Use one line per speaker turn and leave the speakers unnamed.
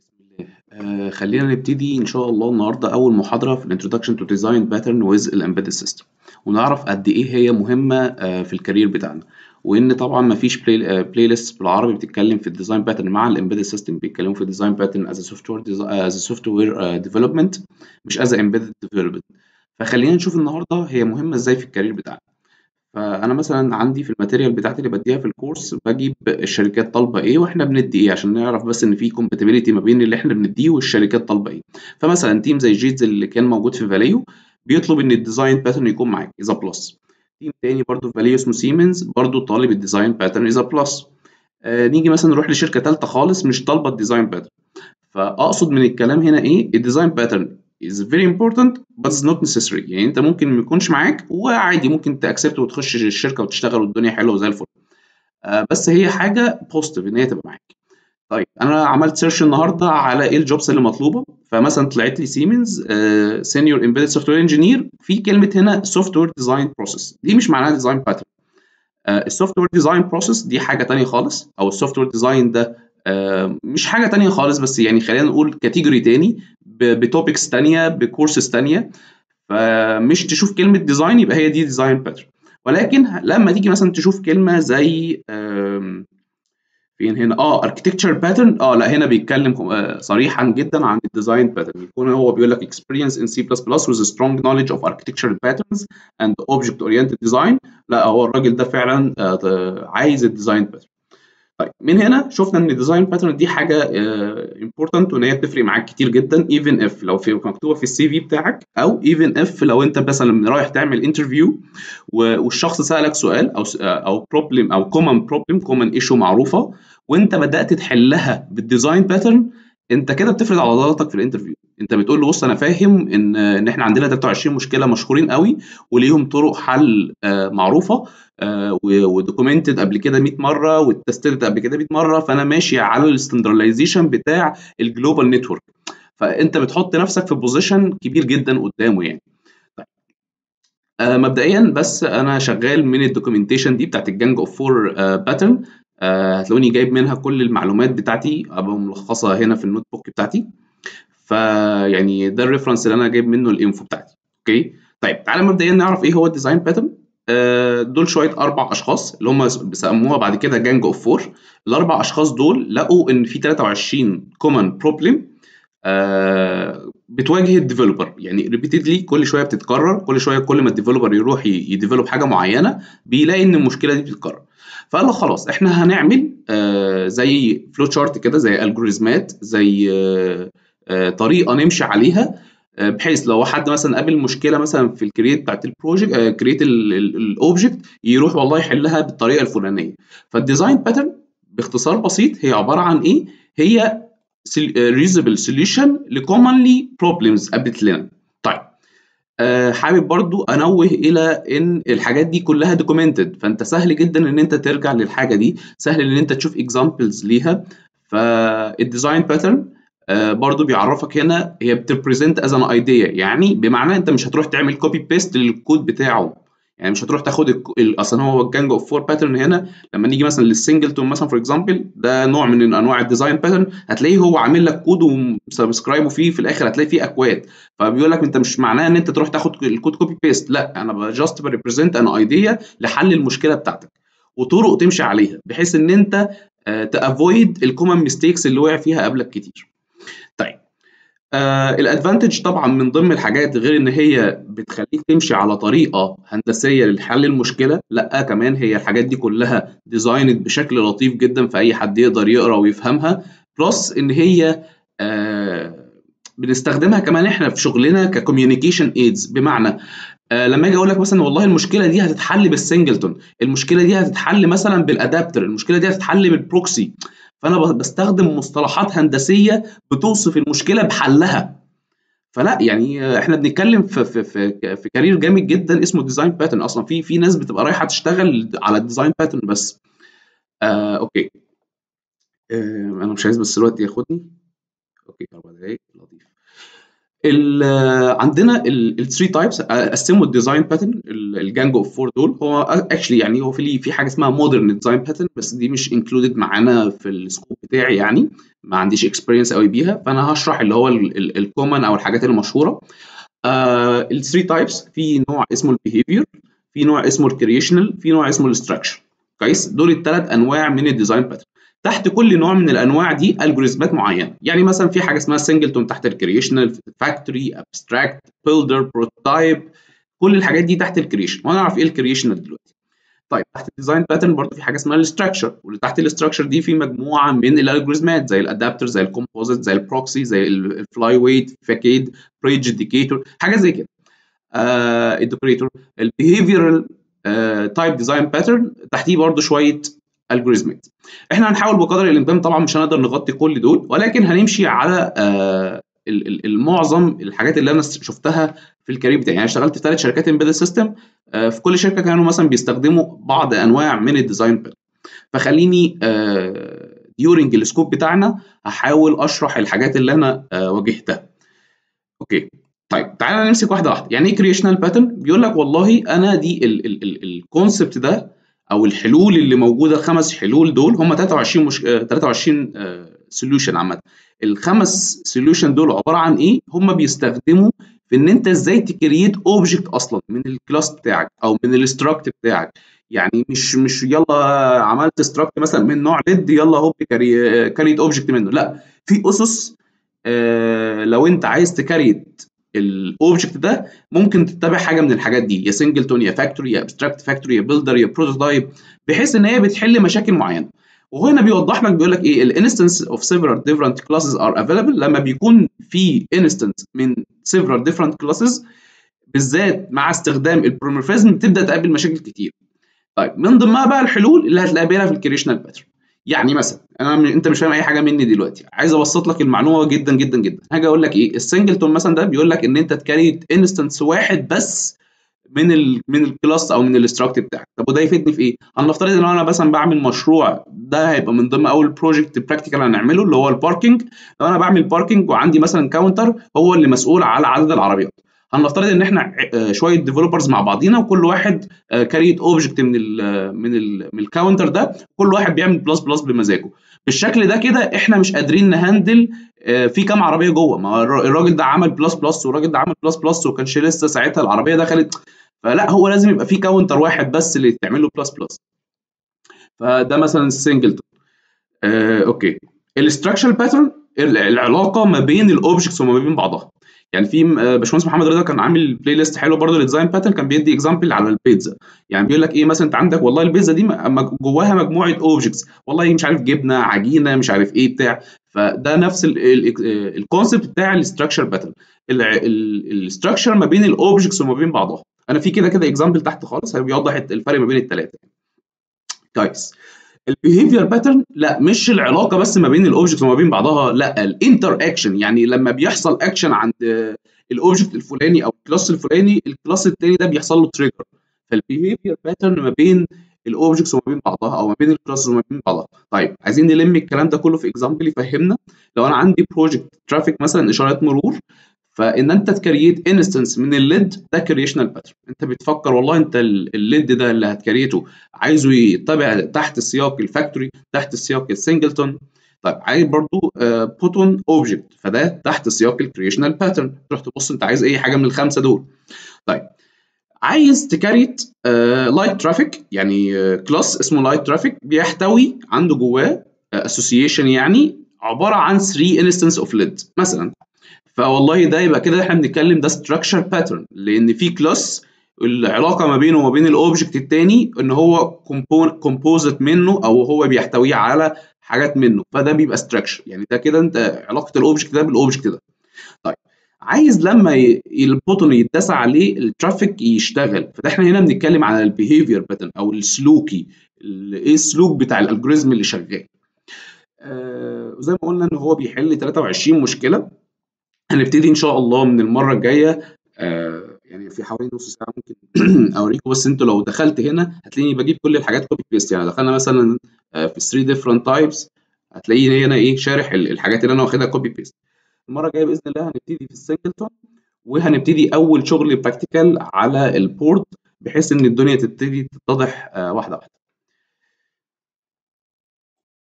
آه، خلينا نبتدي إن شاء الله النهاردة أول محاضرة في الانترودكشن تو ديزاين باترن ويز الامبيدد سيستم ونعرف قد إيه هي مهمة آه، في الكارير بتاعنا وإن طبعا مفيش بلاي, بلاي ليست بالعربي بتتكلم في الديزاين باترن مع الامبيدد سيستم بيتكلموا في الديزاين باترن از سوفت وير از سوفت وير ديفلوبمنت مش از امبيدد ديفلوبمنت فخلينا نشوف النهارده هي مهمة إزاي في الكارير بتاعنا فانا مثلا عندي في الماتيريال بتاعتي اللي بديها في الكورس بجيب الشركات طالبه ايه واحنا بندي ايه عشان نعرف بس ان في كومباتيبيليتي ما بين اللي احنا بنديه والشركات طالبه ايه فمثلا تيم زي جيتز اللي كان موجود في فاليو بيطلب ان الديزاين باترن يكون معاك اذا بلس تيم تاني برضو في فاليو اسمه سيمنز برضو طالب الديزاين باترن اذا بلس آه نيجي مثلا نروح لشركه ثالثه خالص مش طالبه الديزاين باترن فاقصد من الكلام هنا ايه الديزاين باترن is very important but it's not necessary يعني انت ممكن ما يكونش معاك وعادي ممكن تاكسبت وتخش الشركه وتشتغل والدنيا حلوه زي الفل آه بس هي حاجه بوزيتيف ان هي تبقى معاك طيب انا عملت سيرش النهارده على ايه الجوبس اللي مطلوبه فمثلا طلعت لي سيمنز سينيور امبيدد سوفت وير انجينير في كلمه هنا سوفت وير ديزاين بروسيس دي مش معناها ديزاين باترن السوفت وير ديزاين بروسيس دي حاجه ثانيه خالص او السوفت وير ديزاين ده آه مش حاجه تانية خالص بس يعني خلينا نقول كاتيجوري تاني بتوبكس تانية بكورسز تانية فمش تشوف كلمة ديزاين يبقى هي دي ديزاين باترن ولكن لما تيجي مثلا تشوف كلمة زي فين هنا اه اركتكتشر باترن اه لا هنا بيتكلم صريحا جدا عن الديزاين باترن يكون هو بيقول لك experience in C++ with a strong knowledge of architecture patterns and object oriented design لا هو الراجل ده فعلا عايز الديزاين باترن طيب من هنا شفنا ان الديزاين باترن دي حاجه امبورتنت وان هي بتفرق معاك كتير جدا ايفن اف لو في مكتوبه في السي في بتاعك او ايفن اف لو انت مثلا رايح تعمل انترفيو والشخص سالك سؤال او او بروبلم او كومن بروبلم كومن ايشو معروفه وانت بدات تحلها بالديزاين باترن انت كده بتفرض عضلاتك في الانترفيو انت بتقول له بص انا فاهم ان ان احنا عندنا 23 مشكله مشهورين قوي وليهم طرق حل آه معروفه آه ودوكيومنتد قبل كده 100 مره واتستد قبل كده 100 مره فانا ماشي على الستاندرلايزيشن بتاع الجلوبال نتورك فانت بتحط نفسك في بوزيشن كبير جدا قدامه يعني طيب. آه مبدئيا بس انا شغال من الدوكيومنتيشن دي بتاعت الجانج اوف فور باترن هتلاقوني جايب منها كل المعلومات بتاعتي ابقى ملخصه هنا في النوت بوك بتاعتي فيعني ده الريفرنس اللي انا جايب منه الانفو بتاعتي اوكي طيب تعالى مبدئيا نعرف ايه هو الديزاين باترن آه دول شويه اربع اشخاص اللي هم بيسموها بعد كده جانج اوف فور الاربع اشخاص دول لقوا ان في 23 كومن بروبلم آه بتواجه الديفلوبر يعني ريبيتدلي كل شويه بتتكرر كل شويه كل ما الديفلوبر يروح يديفلوب حاجه معينه بيلاقي ان المشكله دي بتتكرر فقال لك خلاص احنا هنعمل آه زي فلو تشارت كده زي الجوريزمات زي آه آه طريقه نمشي عليها آه بحيث لو حد مثلا قابل مشكله مثلا في الكرييت بتاعت البروجكت آه كرييت الاوبجكت يروح والله يحلها بالطريقه الفلانيه فالديزاين باترن باختصار بسيط هي عباره عن ايه هي reusable solution لكومنلي بروبلمز قابلت لنا طيب أه حابب برضو انوه الى ان الحاجات دي كلها دوكيومنتد فانت سهل جدا ان انت ترجع للحاجه دي سهل ان انت تشوف اكزامبلز ليها فالديزاين باترن أه برضو بيعرفك هنا هي بتريبريزنت از ان ايديا يعني بمعنى انت مش هتروح تعمل كوبي بيست للكود بتاعه يعني مش هتروح تاخد اصلا هو الجانج اوف فور باترن هنا لما نيجي مثلا للسنجلتون مثلا فور اكزامبل ده نوع من انواع الديزاين باترن هتلاقيه هو عامل لك كود وسبسكرايبه فيه في الاخر هتلاقي فيه اكواد فبيقول لك انت مش معناه ان انت تروح تاخد الكود كوبي بيست لا انا جاست بريبريزنت ان ايديا لحل المشكله بتاعتك وطرق تمشي عليها بحيث ان انت تافويد الكومن ميستيكس اللي وقع فيها قبلك كتير طيب آه الادفانتج طبعا من ضمن الحاجات غير ان هي بتخليك تمشي على طريقه هندسيه لحل المشكله لا كمان هي الحاجات دي كلها ديزايند بشكل لطيف جدا فاي حد يقدر يقرا ويفهمها بلس ان هي آه بنستخدمها كمان احنا في شغلنا ككوميونيكيشن ايدز بمعنى آه لما اجي اقول لك مثلا والله المشكله دي هتتحل بالسنجلتون المشكله دي هتتحل مثلا بالادابتر المشكله دي هتتحل بالبروكسي فانا بستخدم مصطلحات هندسيه بتوصف المشكله بحلها فلا يعني احنا بنتكلم في في في, في كارير جامد جدا اسمه ديزاين باترن اصلا في في ناس بتبقى رايحه تشتغل على الديزاين باترن بس آه اوكي آه انا مش عايز بس الوقت ياخدني اوكي اربع دقايق لطيف عندنا الثري تايبس قسموا الديزاين باترن الجانجو اوف فور دول هو اكشلي يعني هو في في حاجه اسمها مودرن ديزاين باترن بس دي مش انكلودد معانا في السكوب بتاعي يعني ما عنديش اكسبيرينس قوي بيها فانا هشرح اللي هو الكومن او الحاجات المشهوره الثري تايبس في نوع اسمه البيهيفير في نوع اسمه الكريشنال في نوع اسمه الستراكشر كويس دول الثلاث انواع من الديزاين باترن تحت كل نوع من الانواع دي الجوريزمات معينه يعني مثلا في حاجه اسمها سنجلتون تحت الكريشنال فاكتوري ابستراكت بيلدر بروتوتايب كل الحاجات دي تحت الكريشن وهنعرف ايه الكريشنال دلوقتي طيب تحت الديزاين باترن برضه في حاجه اسمها الاستراكشر واللي تحت الاستراكشر دي في مجموعه من الالجوريزمات زي الادابتر زي الكومبوزيت زي البروكسي زي الفلاي ويت فاكيد بريدج انديكيتور حاجه زي كده آه الديكوريتور البيهيفيرال تايب ديزاين باترن تحتيه برضه شويه الجوريزمات احنا هنحاول بقدر الامكان طبعا مش هنقدر نغطي كل دول ولكن هنمشي على آه المعظم الحاجات اللي انا شفتها في الكارير بتاعي يعني اشتغلت في ثلاث شركات امبيدد سيستم آه في كل شركه كانوا مثلا بيستخدموا بعض انواع من الديزاين باترن فخليني ديورنج السكوب بتاعنا هحاول اشرح الحاجات اللي انا آه واجهتها اوكي طيب تعالى نمسك واحده واحده يعني ايه كريشنال باترن بيقول لك والله انا دي الكونسبت ده او الحلول اللي موجوده الخمس حلول دول هم 23 مش... 23 سوليوشن عامه الخمس سوليوشن دول عباره عن ايه هم بيستخدموا في ان انت ازاي تكريت اوبجكت اصلا من الكلاس بتاعك او من الاستراكت بتاعك يعني مش مش يلا عملت استراكت مثلا من نوع ليد يلا هوب كري... كريت اوبجكت منه لا في اسس آه لو انت عايز تكريت الاوبجكت ده ممكن تتبع حاجه من الحاجات دي يا سنجلتون يا فاكتوري يا ابستراكت فاكتوري يا بيلدر يا بروتوتايب بحيث ان هي بتحل مشاكل معينه وهنا بيوضح لك بيقول لك ايه الانستنس اوف several different classes are available لما بيكون في instance من several different classes بالذات مع استخدام البرومورفيزم بتبدا تقابل مشاكل كتير طيب من ضمنها بقى الحلول اللي هتلاقيها في الكريشنال باترن يعني مثلا انا م... انت مش فاهم اي حاجه مني دلوقتي عايز ابسط لك المعلومه جدا جدا جدا هاجي اقول لك ايه السنجلتون مثلا ده بيقول لك ان انت تكريت انستنس واحد بس من ال من الكلاس او من الاستراكت بتاعك طب وده يفيدني في ايه هنفترض ان انا مثلا بعمل مشروع ده هيبقى من ضمن اول بروجكت براكتيكال هنعمله اللي هو الباركينج لو انا بعمل باركينج وعندي مثلا كاونتر هو اللي مسؤول على عدد العربيات هنفترض ان احنا شويه ديفلوبرز مع بعضينا وكل واحد كريت اوبجكت من ال من ال من الكاونتر ده كل واحد بيعمل بلس بلس بمزاجه بالشكل ده كده احنا مش قادرين نهندل في كام عربيه جوه ما الراجل ده عمل بلس بلس والراجل ده عمل بلس بلس وكانش لسه ساعتها العربيه دخلت فلا هو لازم يبقى في كاونتر واحد بس اللي تعمل له بلس بلس فده مثلا السنجلتون آه، اوكي الاستراكشر باترن العلاقه ما بين الاوبجكتس وما بين بعضها يعني في باشمهندس محمد رضا كان عامل بلاي ليست حلو برضه للديزاين باترن كان بيدي اكزامبل على البيتزا يعني بيقول لك ايه مثلا انت عندك والله البيتزا دي جواها مجموعه اوبجكتس والله مش عارف جبنه عجينه مش عارف ايه بتاع فده نفس الكونسيبت بتاع الاستراكشر باترن الاستراكشر ما بين الاوبجكتس وما بين بعضها انا في كده كده اكزامبل تحت خالص بيوضح الفرق ما بين الثلاثه كويس البيهيفير باترن لا مش العلاقه بس ما بين الاوبجكت وما بين بعضها لا الانتر اكشن يعني لما بيحصل اكشن عند الاوبجكت الفلاني او الكلاس الفلاني الكلاس الثاني ده بيحصل له تريجر فالبيهيفير باترن ما بين الاوبجكتس وما بين بعضها او ما بين الكلاسز وما بين بعضها طيب عايزين نلم الكلام ده كله في اكزامبل يفهمنا لو انا عندي بروجكت ترافيك مثلا اشارات مرور فان انت تكريت انستنس من الليد ده كريشنال باترن انت بتفكر والله انت الليد ده اللي هتكريته عايزه يتبع تحت السياق الفاكتوري تحت السياق السنجلتون طيب عايز برضو بوتون اوبجكت فده تحت سياق الكريشنال باترن تروح تبص انت عايز اي حاجه من الخمسه دول طيب عايز تكريت لايت ترافيك يعني كلاس اسمه لايت ترافيك بيحتوي عنده جواه اسوسيشن يعني عباره عن 3 انستنس اوف ليد مثلا فوالله ده يبقى كده احنا بنتكلم ده ستراكشر باترن لان في كلاس العلاقه ما بينه وما بين الاوبجكت الثاني ان هو كومبوزت منه او هو بيحتويه على حاجات منه فده بيبقى ستراكشر يعني ده كده انت علاقه الاوبجكت ده بالاوبجكت ده طيب عايز لما البوتون يتسع عليه الترافيك يشتغل فده احنا هنا بنتكلم على البيهيفير باترن او السلوكي ايه السلوك بتاع الالجوريزم اللي شغال آه زي ما قلنا ان هو بيحل 23 مشكله هنبتدي ان شاء الله من المره الجايه آه يعني في حوالي نص ساعه ممكن اوريكم بس انتوا لو دخلت هنا هتلاقيني بجيب كل الحاجات كوبي بيست يعني دخلنا مثلا آه في 3 ديفرنت تايبس هتلاقيني هنا ايه شارح الحاجات اللي انا واخدها كوبي بيست المره الجايه باذن الله هنبتدي في السنجلتون وهنبتدي اول شغل براكتيكال على البورد بحيث ان الدنيا تبتدي تتضح آه، واحده واحده